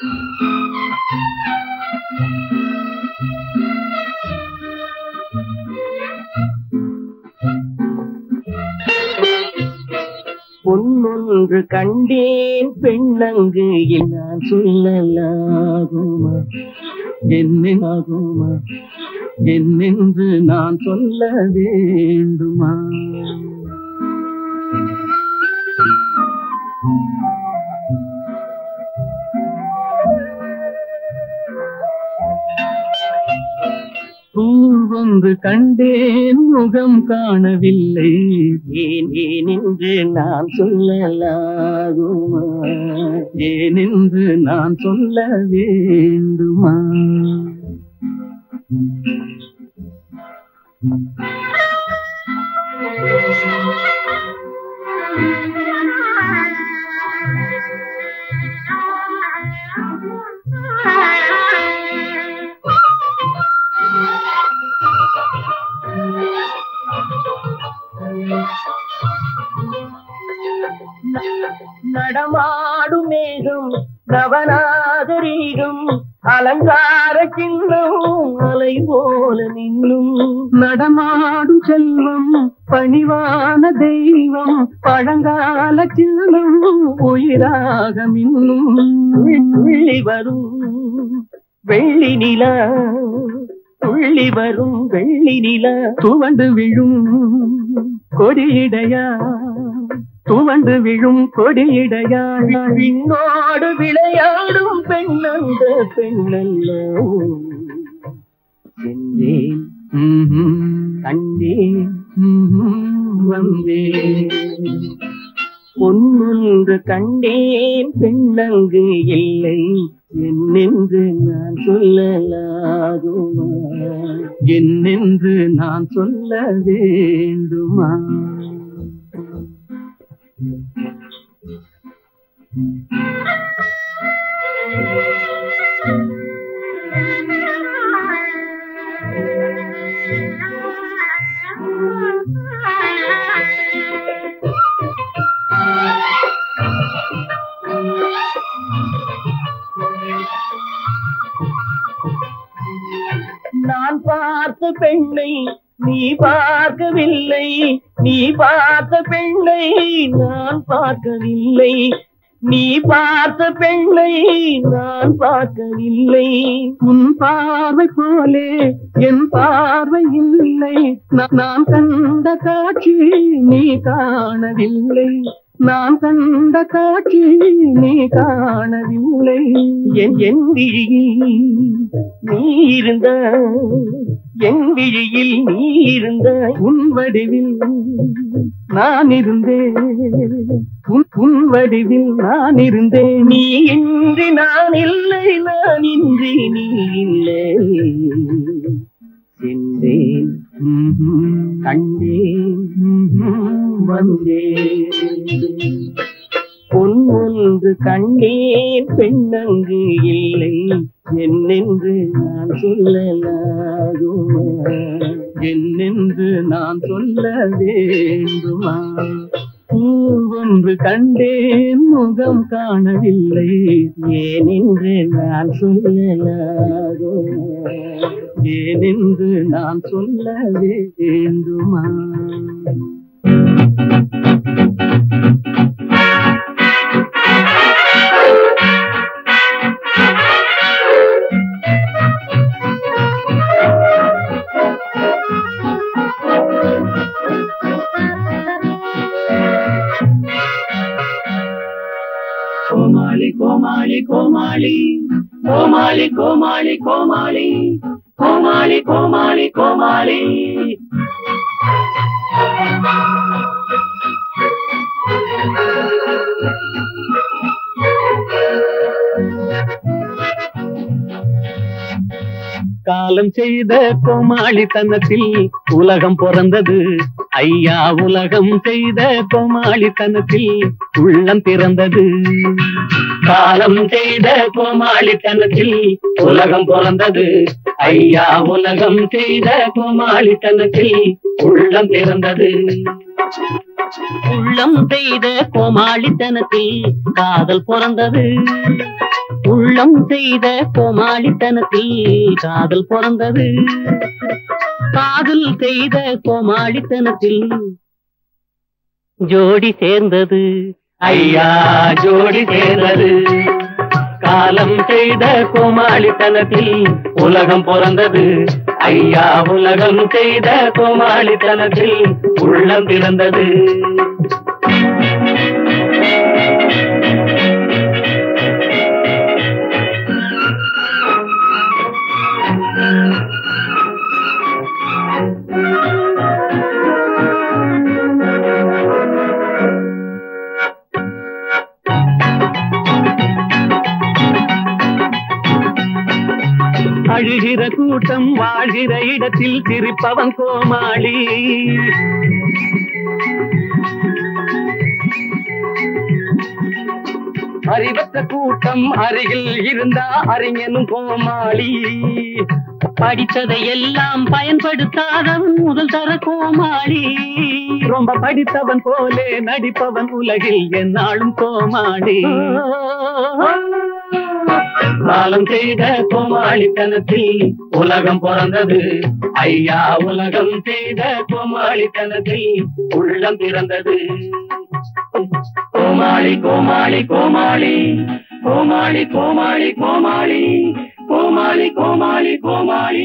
பொன்னொன்று கண்டேன் பெண்ணங்கு நான் சொல்லலாகுமா என்னாகுமா என்னென்று நான் சொல்ல வேண்டுமா பூவொன்று கண்டேன் முகம் காணவில்லை ஏன் ஏன் என்று நான் சொல்லலாகுமா ஏன் என்று நான் சொல்ல வேண்டுமா நடமாடும் மேகம் நவநாகரீகம் அலங்கார சின்னம் அலை போல நின்னும் நடமாடும் செல்வம் பணிவான தெய்வம் பழங்கால சின்னம் உயிராக மின்னும் துள்ளி வரும் வெள்ளி நிலா துள்ளி வரும் வெள்ளி நிலா துவண்டு விழும் கொடியிடையா துவண்டு விழும் கொடியிடையா விண்ணோடு விளையாடும் பெண்ணந்த பெண்ணல்ல சென்றேன் கண்டேன் வந்தேன் பொன்னொன்று கண்டேன் பெண்ணங்கு இல்லை என்னென்று நான் சொல்லலாகுமா என்னென்று நான் சொல்ல வேண்டுமா நான் பார்த்த பெண்ணை நீ பார்க்கவில்லை நீ பார்த்த பெண்ணை நான் பார்க்கவில்லை நீ பார்த்த பெண்ணை நான் பார்க்கவில்லை உன் பார்வை போலே என் பார்வை இல்லை நா- நான் கண்ட காட்சி நீ காணவில்லை நான் கண்ட காட்சி நீ காணவில்லை என் என் விழியில் நீ இருந்த என் விழியில் நீ இருந்த உன் வடிவில் நான் இருந்தேன் உன் உன் வடிவில் நான் இருந்தேன் நீ இன்றி நான் இல்லை நான் இன்றி நீ இல்லை சென்றேன் ம்ஹும், கண்டேன் ம்ஹும், வந்தேன் பொன் ஒன்று கண்டேன் பெண்ணங்கு இல்லை என்னென்று நான் சொல்லலாகுமா என்னென்று நான் சொல்ல வேண்டுமா பூவொன்று கண்டேன் முகம் காணவில்லை ஏனென்று நான் சொல்லலாகுமா ஏனென்று நான் சொல்ல வேண்டுமா கோமாளி கோமாளி கோமாளி கோமாளி கோமாளி கோமாளி கோமாளி கோமாளி கோமாளி காலம் செய்த கோமாளித்தனத்தில் உலகம் பிறந்தது ஐயா உலகம் செய்த கோமாளித்தனத்தில் உள்ளம் பிறந்தது காலம் செய்த கோமாளித்தனத்தில் உலகம் பிறந்தது ஐயா உலகம் செய்த கோமாளித்தனத்தில் உள்ளம் பிறந்தது உள்ளம் செய்த கோமாளித்தனத்தில் காதல் பிறந்தது உள்ளம் செய்த கோமாளித்தனத்தில் காதல் பிறந்தது காதல் செய்த கோமாளித்தனத்தில் ஜோடி சேர்ந்தது ஐயா ஜோடி சேர்ந்தது காலம் செய்த கோமாளித்தனத்தில் உலகம் பிறந்தது ஐயா உலகம் செய்த கோமாளித்தனத்தில் உள்ளம் பிறந்தது அழுகிற கூட்டம் வாழ்கிற இடத்தில் சிரிப்பவன் கோமாளி அறிவற்ற கூட்டம் அருகில் இருந்தா அறிஞனும் கோமாளி படித்ததை எல்லாம் பயன்படுத்தாதவன் முதல் தர கோமாளி ரொம்ப படித்தவன் போலே நடிப்பவன் உலகில் என்னாலும் கோமாளி காலம் செய்த கோமாளித்தனத்தில் உலகம் பிறந்தது ஐயா உலகம் செய்த கோமாளித்தனத்தில் உள்ளம் பிறந்தது கோமாளி கோமாளி கோமாளி கோமாளி கோமாளி கோமாளி கோமாளி கோமாளி கோமாளி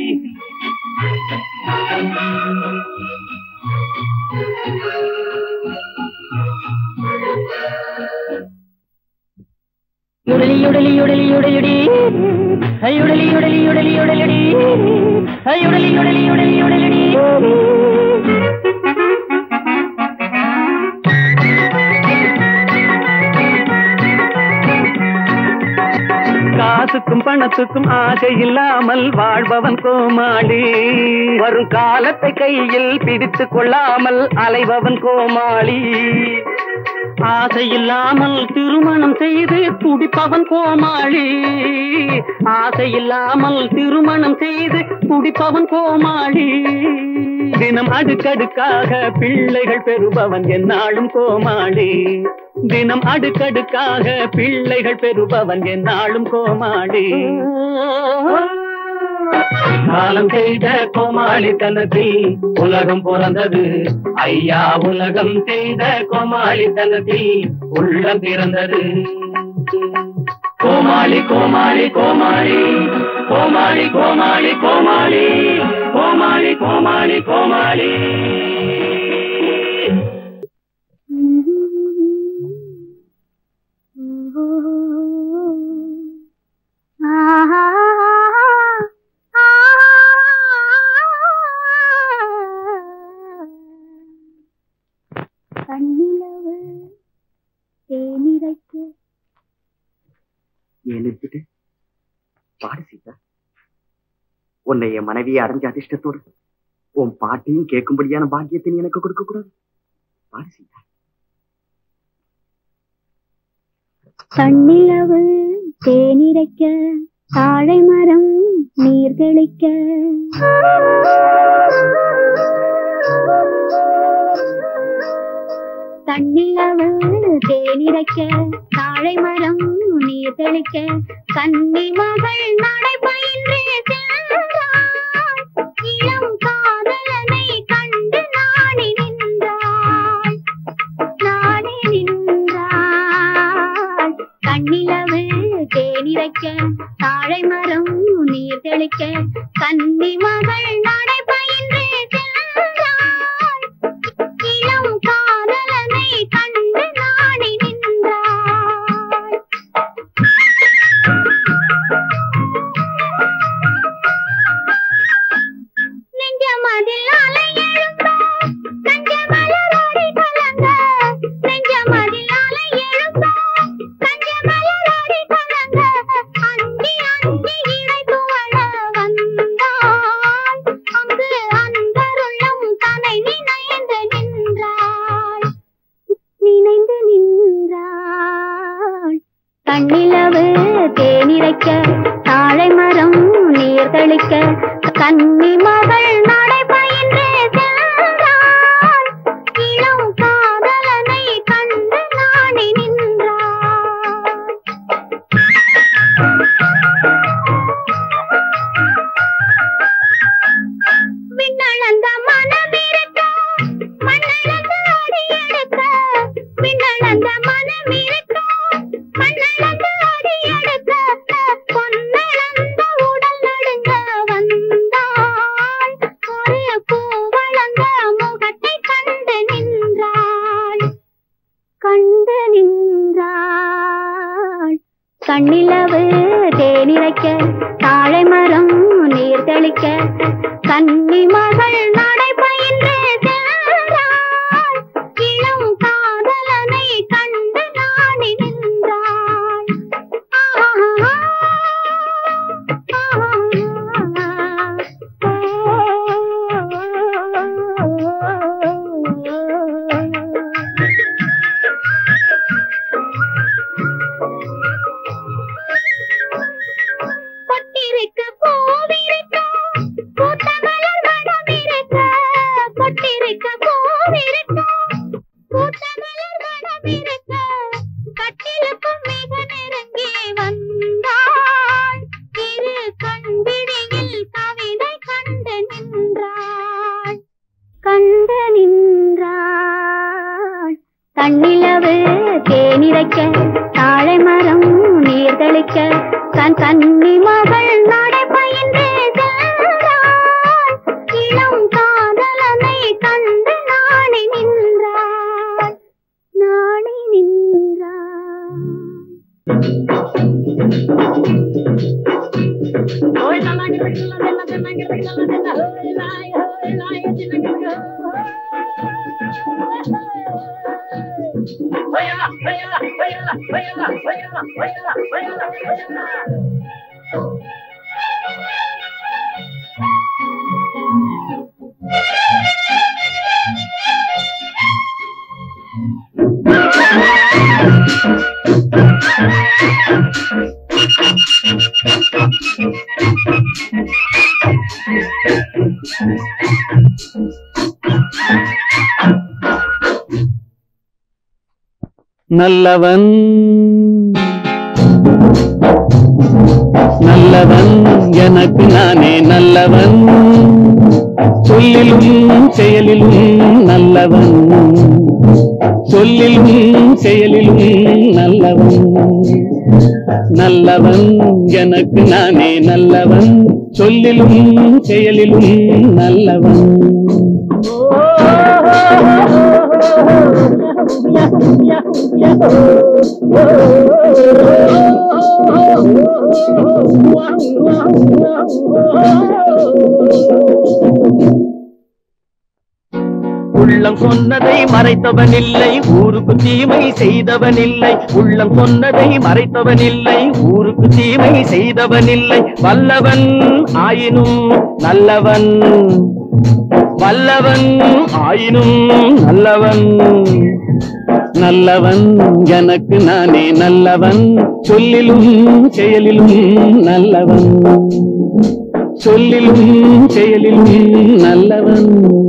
யுடலி யுடலி யுடலி யுடலியுடி யுடலி யுடலி யுடலி யுடலியுடி யுடலி யுடலி யுடலி யுடலியுடி காசுக்கும் பணத்துக்கும் ஆசை இல்லாமல் வாழ்பவன் கோமாளி வரும் காலத்தை கையில் பிடித்துக் கொள்ளாமல் அலைபவன் கோமாளி ஆசை இல்லாமல் திருமணம் செய்து துடிப்பவன் கோமாளி ஆசை இல்லாமல் திருமணம் செய்து துடிப்பவன் கோமாளி தினம் அடுக்கடுக்காக பிள்ளைகள் பெறுபவன் என்னாலும் கோமாளி தினம் அடுக்கடுக்காக பிள்ளைகள் பெறுபவன் என்னாலும் கோமாளி காலம் செய்த கோமாளித்தனத்தில் உலகம் பிறந்தது ஐயா உலகம் செய்த கோமாளித்தனத்தில் உள்ளம் பிறந்தது கோமாளி கோமாளி கோமாளி கோமாளி கோமாளி கோமாளி கோமாளி கோமாளி கோமாளி கண்ணிலவு தேனிரைக்க ஏன் நிறுத்திட்டு பாடு சீதா உன்னை என் மனைவியை அடைஞ்ச அதிர்ஷ்டத்தோடு உன் பாட்டையும் கேட்கும்படியான பாக்கியத்தை நீ எனக்கு கொடுக்க கூடாது பாடு சீதா கண்ணிலவு தேனிரைக்க தாழை மரம் நீர் தெளிக்க கண்ணிலவு தேனிரைக்க தாழை மரம் நீர் தெளிக்க கன்னி மகள் நடை பயின்றே சென்றாள் இளம் காதலனை கண்டு நாடி நின்றாள் நாடி நின்றாள் கண்ணிலவு தேனிரைக்க தாழை மரம் நீர் தெளிக்க கன்னி மகள் நடை பயின்றே சென்றாள் இளம் காதலனை கண்டு நாடி நின்றாள் நெஞ்சமதில் அலை எழுந்த கஞ்சமலரோடி கலங்க நெஞ்சமதில் அலை எழுந்த கஞ்சமலரோடி கலங்க அந்தி அந்தி இடை துவள வந்தாள் அங்கு அன்பருள்ளம் தன்னை நினைந்து நின்றாள் நினைந்து நின்றாள் கண்ணிலவு தேனிரைக்க தாழை மரம் நீர் தெளிக்க கன்னி மகள் நடை பயின்றே சென்றாள் இளம் காதலனை கண்டு நாடி நின்றாள் விண்ணளந்த மனமிருக்க மண்ணளந்த அடியெடுக்க விண்ணளந்த மனமிருக்க மண்ணளந்த அடியெடுக்க பொன்னளந்த உடல் நடுங்க வந்தாள் ஒரு பூவளந்த முகத்தை கண்டு நின்றாள் கண்டு நின்றாள் கண்ணிலவு தேனிரைக்க தாழை மரம் நீர் தெளிக்க கன்னி மகள் நடை பயின்று சென்றாள் இளம் காதலனை கண்டு நாடி நின்றாள் ஆஹா, ஆஹா. பொட்டிருக்க பூவிருக்க பூத்த மலர் மணமிருக்க பொட்டிருக்க பூவிருக்க பூத்த மலர் மணமிருக்க கட்டிலுக்கும் மிக நெருங்கி வந்தாள் இரு கண்பிடியில் கவிதை கண்டு நின்றாள் கண்டு நின்றாள் கண்ணிலவு தேனிரைக்க தாழை மரம் நீர் தெளிக்க கண் கன்னி மகள் நடை பயின்று சென்றாள் இளம் காதலனை கண்டு நாணி நின்றாள் நாணி நின்றாள் நல்லவன் நல்லவன் எனக்கு நானே நல்லவன் சொல்லிலும் செயலிலும் நல்லவன் சொல்லிலும் செயலிலும் நல்லவன் நல்லவன் எனக்கு நானே நல்லவன் சொல்லிலும் செயலிலும் நல்லவன் உள்ளம் சொன்னதை மறைத்தவன் இல்லை ஊருக்கு தீமை செய்தவன் இல்லை உள்ளம் சொன்னதை மறைத்தவன் இல்லை ஊருக்கு தீமை செய்தவன் இல்லை வல்லவன் ஆயினும் நல்லவன் வல்லவன் ஆயினும் நல்லவன் நல்லவன் எனக்கு நானே நல்லவன் சொல்லிலும் செயலிலும் நல்லவன் சொல்லிலும் செயலிலும் நல்லவன்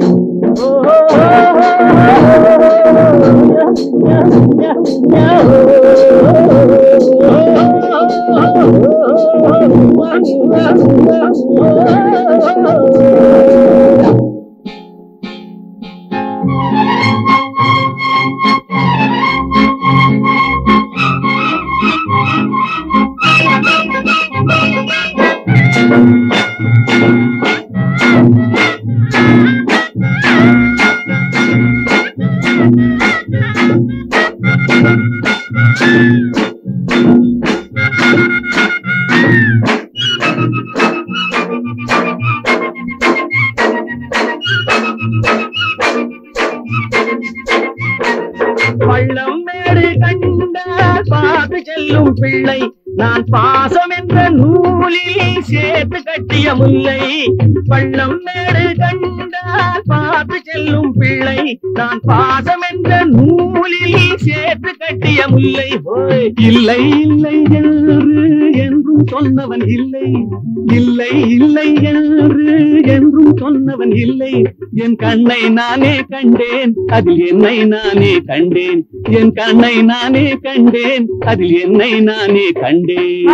பள்ளம் மேடு கண்ட பார்த்து செல்லும் பிள்ளை நான் பாசம் என்ற நூலில் சேர்த்து கட்டிய முல்லை பள்ளம் மேடு கண்ட பார்த்து செல்லும் பிள்ளை நான் பாசம் என்ற நூலில் சேர்த்து கட்டிய முல்லை ஓய், இல்லை இல்லை என்று என்று என்றும் சொன்னவன் இல்லை இல்லை இல்லை என்று என்றும் சொன்னவன் இல்லை என் கண்ணை நானே கண்டேன் அதில் என்னை நானே கண்டேன் என் கண்ணை நானே கண்டேன் அதில் என்னை நானே கண்டேன்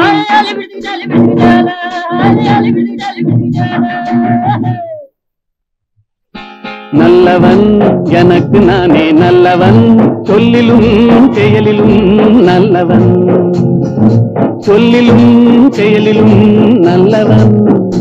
நல்லவன் எனக்கு நானே நல்லவன் சொல்லிலும் செயலிலும் நல்லவன் சொல்லிலும் செயலிலும் நல்லவன்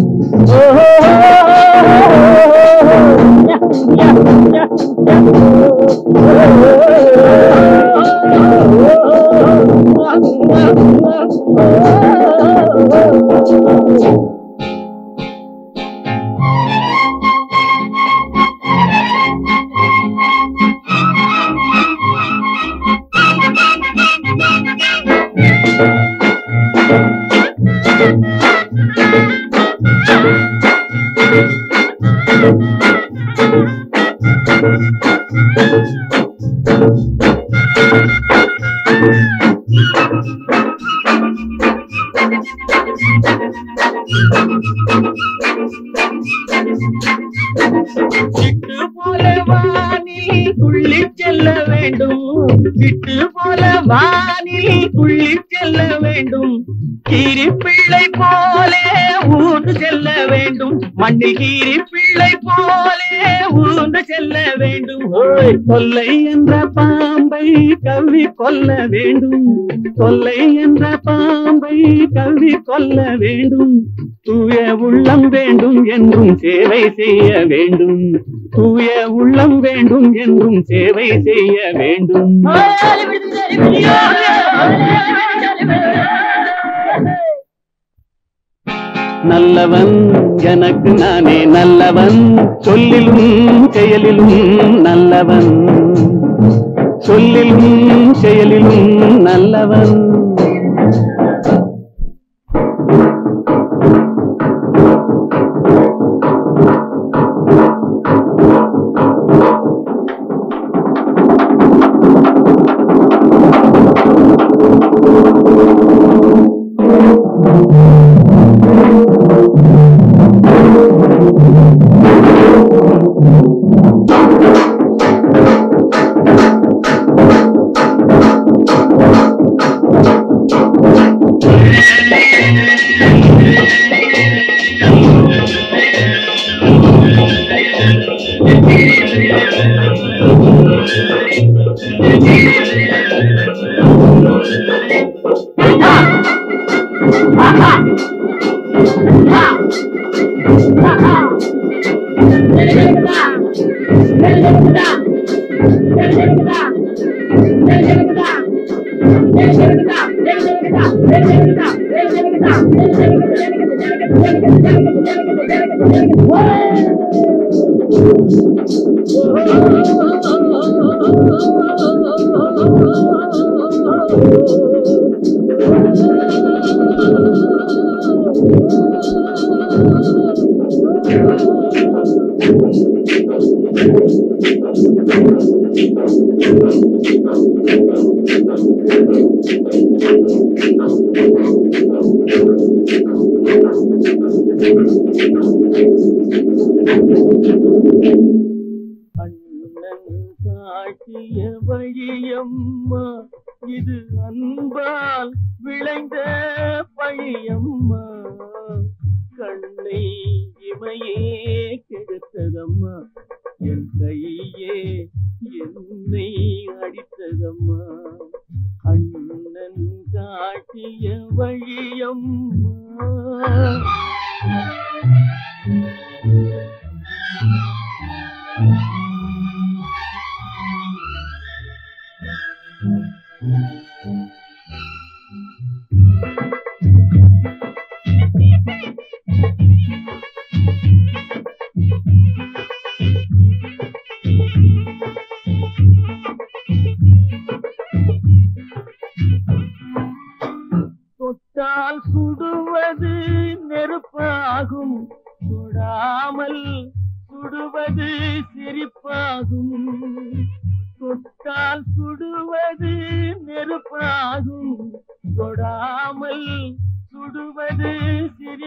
விட்டு போல வானில் துள்ளி செல்ல வேண்டும் விட்டு போல வானில் துள்ளி செல்ல வேண்டும் கீரி பிள்ளை போலே ஊர்ந்து செல்ல வேண்டும் மண்ணில் கீரி பிள்ளை போலே ஊர்ந்து செல்ல வேண்டும் ஓய் தொல்லை என்ற பாம்பை கவ்வி கொல்ல வேண்டும் தொல்லை என்ற பாம்பை கவ்வி கொல்ல வேண்டும் தூய உள்ளம் வேண்டும் என்றும் சேவை செய்ய வேண்டும் தூய உள்ளம் வேண்டும் என்றும் சேவை செய்ய வேண்டும் நல்லவன் எனக்கு நானே நல்லவன் சொல்லிலும் செயலிலும் நல்லவன் சொல்லிலும் செயலிலும் நல்லவன் அண்ணன் காட்டிய வழியம்மா இது அன்பால் விளைந்த பழியம்மா கண்ணை இமையே கெடுத்ததம்மா என் கையே என்னை அடித்ததம்மா அண்ணன் காட்டிய வழியம்மா தொட்டால் சுடுவது நெருப்பாகும் சுடாமல் சுடுவது சிரிப்பாகும் தொட்டால் சுடுவது நெருப்பாகும் தொடாமல் சுடுவது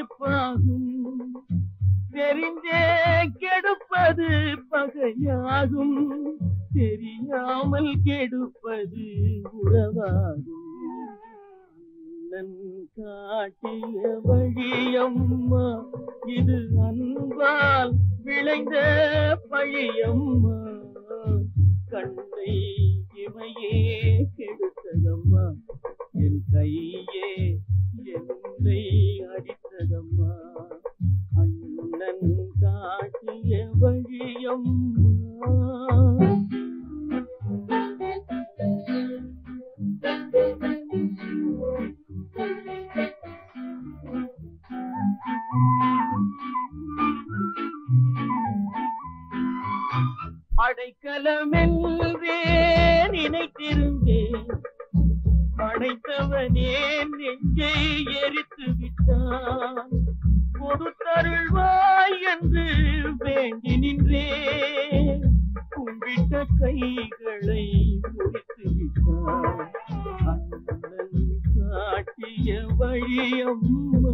நெருப்பாகும் தெரிந்தே கெடுப்பது பகையாகும் தெரியாமல் கெடுப்பது உறவாகும் அண்ணன் காட்டிய வழியம்மா இது அன்பால் விளைந்த பழியம்மா கண்ணை இமையே கெடுத்ததம்மா என் கையே என்னை அடித்ததம்மா அண்ணன் காட்டிய வழியம்மா அடைக்கலமென்றே நினைத்திருந்தேன் அடைத்தவனே நெஞ்சை எரித்து விட்டான் கொடுத்தருள்வாய் என்று வேண்டி நின்றேன் கும்பிட்ட கைகளை முடித்து விட்டான் அண்ணன் காட்டிய வழியம்மா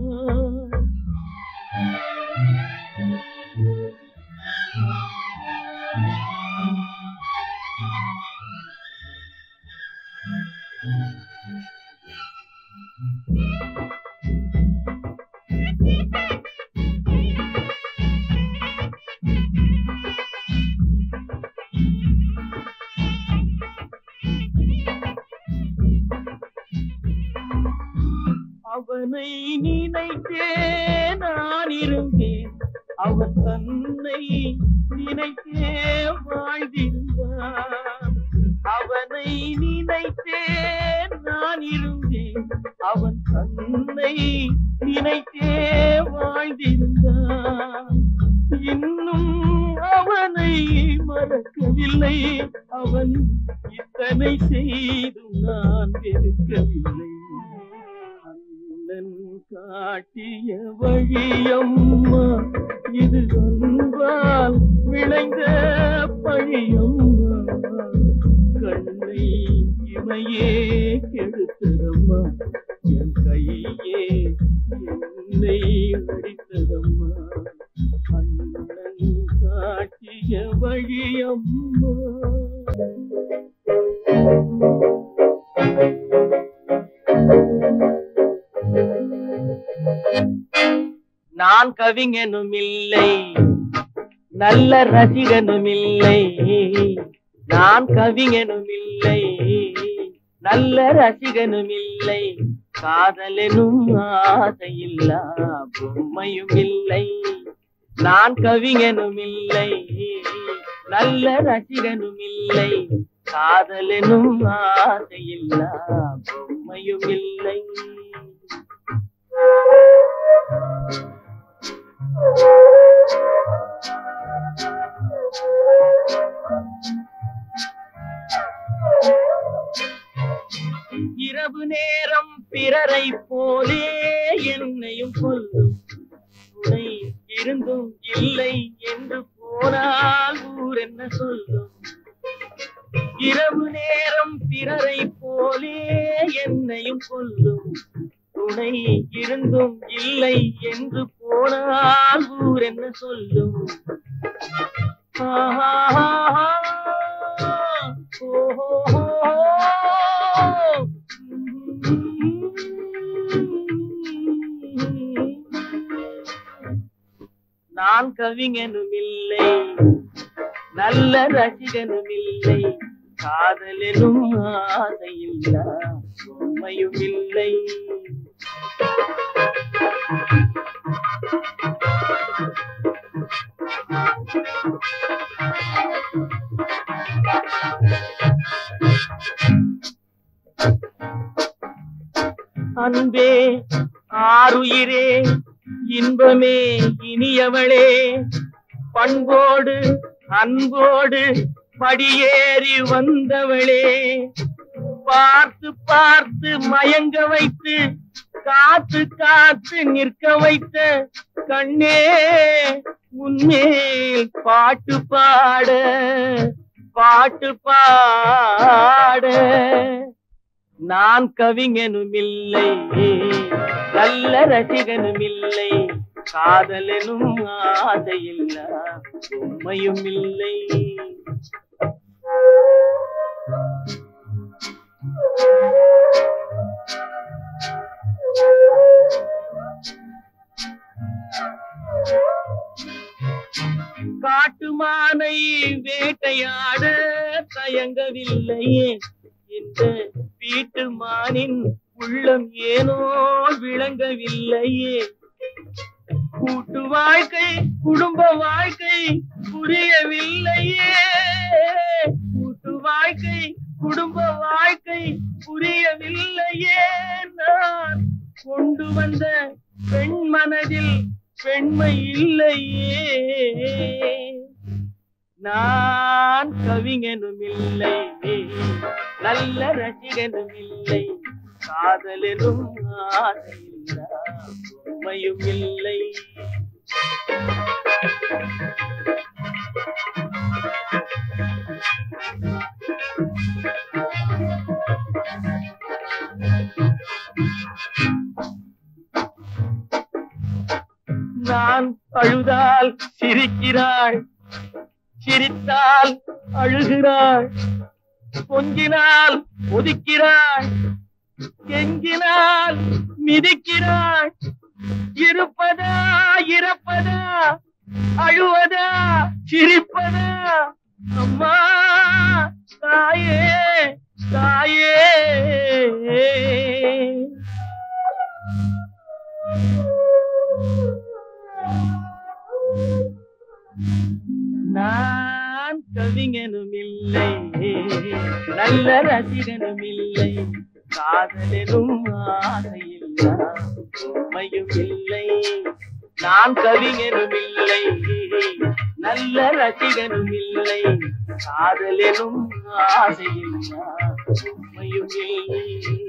அவனை நினைத்தே நான் இருந்தேன் அவன் தன்னை நினைத்தே வாழ்ந்திருந்தான் அவனை நினைத்தே நான் இருந்தேன் அவன் தன்னை நினைத்தே வாழ்ந்திருந்தான் இன்னும் அவனை மறக்கவில்லை அவன் இத்தனை செய்தும் நான் வெறுக்கவில்லை அண்ணன் காட்டிய வழியம்மா இது அன்பால் விளைந்த பழியம்மா கண்ணை இமையே கெடுத்ததம்மா என் கையே என்னை அடித்ததம்மா அண்ணன் காட்டிய வழியம்மா நான் கவிஞனும் இல்லை நல்ல ரசிகனும் இல்லை நான் கவிஞனும் இல்லை நல்ல ரசிகனும் இல்லை காதலெனும் ஆசையில்லா பொம்மையும் இல்லை நான் கவிஞனும் இல்லை நல்ல ரசிகனும் இல்லை காதலெனும் ஆசையில்லா பொம்மையும் இல்லை இரவு நேரம் பிறரை போலே என்னையும் கொல்லும் துணை இருந்தும் இல்லை என்று போனால் ஊர் என்ன சொல்லும் இரவு நேரம் பிறரை போலே என்னையும் கொல்லும் துணை இருந்தும் இல்லை என்று போனால் ஊர் என்ன சொல்லும் ஆஹா ஓஹோ நான் கவிஞனும் இல்லை நல்ல ரசிகனும் இல்லை காதலிலும் ஆசையில்லா உண்மையும் இல்லை அன்பே ஆருயிரே இன்பமே இனியவளே பண்போடு அன்போடு படியேறி வந்தவளே பார்த்து பார்த்து மயங்க வைத்து காத்து காத்து நிற்க வைத்த கண்ணே உன்மேல் பாட்டு பாட பாட்டு பாட நான் கவிஞனும் இல்லை நல்ல ரசிகனும் இல்லை காதலனும் ஆசையில்லா உண்மையும் இல்லை காட்டுமானை வேட்டையாட தயங்கவில்லையே இந்த வீட்டு மானின் உள்ளம் ஏனோ விளங்கவில்லையே கூட்டு வாழ்க்கை குடும்ப வாழ்க்கை புரியவில்லையே கூட்டு வாழ்க்கை குடும்ப வாழ்க்கை புரியவில்லையே நான் கொண்டு வந்த பெண் மனதில் பெண்மை இல்லையே நான் கவிஞனும் இல்லை நல்ல ரசிகனும் இல்லை காதலனும் ஆசையில்லா உண்மையும் இல்லை நான் அழுதால் சிரிக்கிறாள் சிரித்தால் அழுகிறாள் கொஞ்சினால் ஒதுக்கிறாள் கெஞ்சினால் மிதிக்கிறாள் இருப்பதா இறப்பதா அழுவதா சிரிப்பதா அம்மா தாயே தாயே நான் கவிஞனும் இல்லை நல்ல ரசிகனும் இல்லை காதலனும் ஆசையில்லா உண்மையும் இல்லை நான் கவிஞனும் இல்லை நல்ல ரசிகனும் இல்லை காதலனும் ஆசையில்லா உண்மையும் இல்லை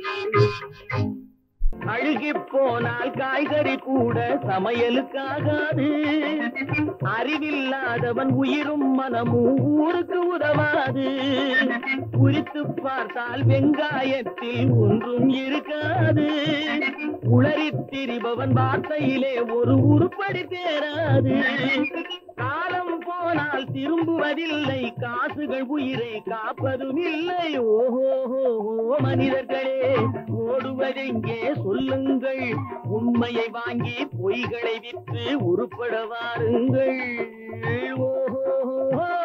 அழுகி போனால் காய்கறி கூட சமையலுக்காகாது அறிவில்லாதவன் உயிரும் மனமும் ஊருக்கு உதவாது குறித்து பார்த்தால் வெங்காயத்தில் ஒன்றும் இருக்காது உளறித் திரிபவன் வார்த்தையிலே ஒரு உருப்படி தேராது காலம் போனால் திரும்புவதில்லை காசுகள் உயிரை காப்பதும் இல்லை ஓஹோ மனிதர்களே ஓடுவதெங்கே சொல்லுங்கள் உண்மையை வாங்கி பொய்களை விற்று உருப்பட வாருங்கள் ஓஹோ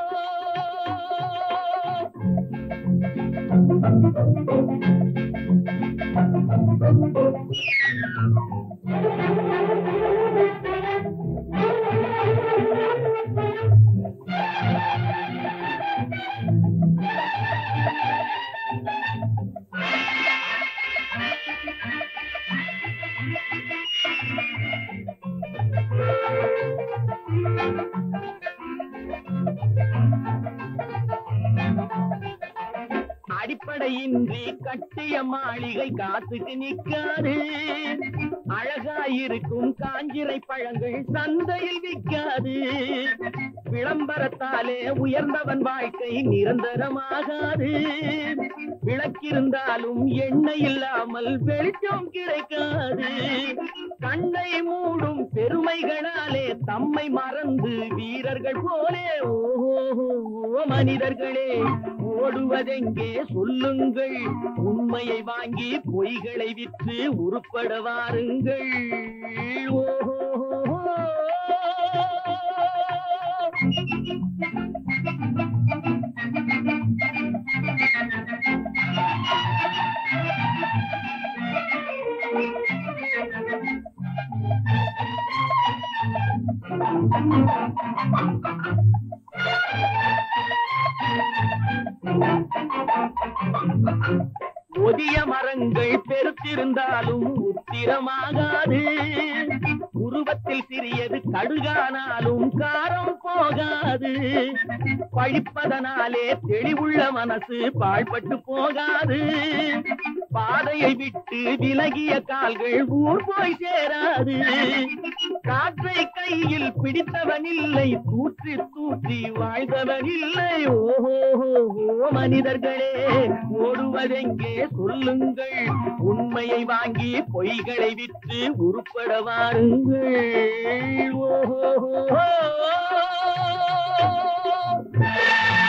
அடிப்படையின்றி கட்டிய மாளிகை காத்துக்கு நிக்காது அழகாயிருக்கும் காஞ்சிரை பழங்கள் சந்தையில் விற்காது விளம்பரத்தாலே உயர்ந்தவன் வாழ்க்கை நிரந்தரமாகாது விளக்கிருந்தாலும் எண்ணெய் இல்லாமல் வெளிச்சம் கிடைக்காது கண்ணை மூடும் பெருமைகளாலே தம்மை மறந்து வீரர்கள் போலே ஓஹோ மனிதர்களே ஓடுவதெங்கே சொல்லுங்கள் உண்மையை வாங்கி பொய்களை விற்று உருப்பட வாருங்கள் ஓஹோ ஒதிய மரங்கள் பெருத்திருந்தாலும் உத்திரமாகாது உருவத்தில் சிறியது கடுகானாலும் காரம் போகாது பழிப்பதனாலே தெளிவுள்ள மனசு பாழ்பட்டு போகாது பாதையை விட்டு விலகிய கால்கள் ஊர் போய் சேராது காற்றை கையில் பிடித்தவன் இல்லை தூற்றி தூற்றி வாழ்ந்தவன் இல்லை ஓஹோ மனிதர்களே ஓடுவதெங்கே சொல்லுங்கள் உண்மையை வாங்கி பொய்களை விற்று உருப்பட வாருங்கள் ஓஹோ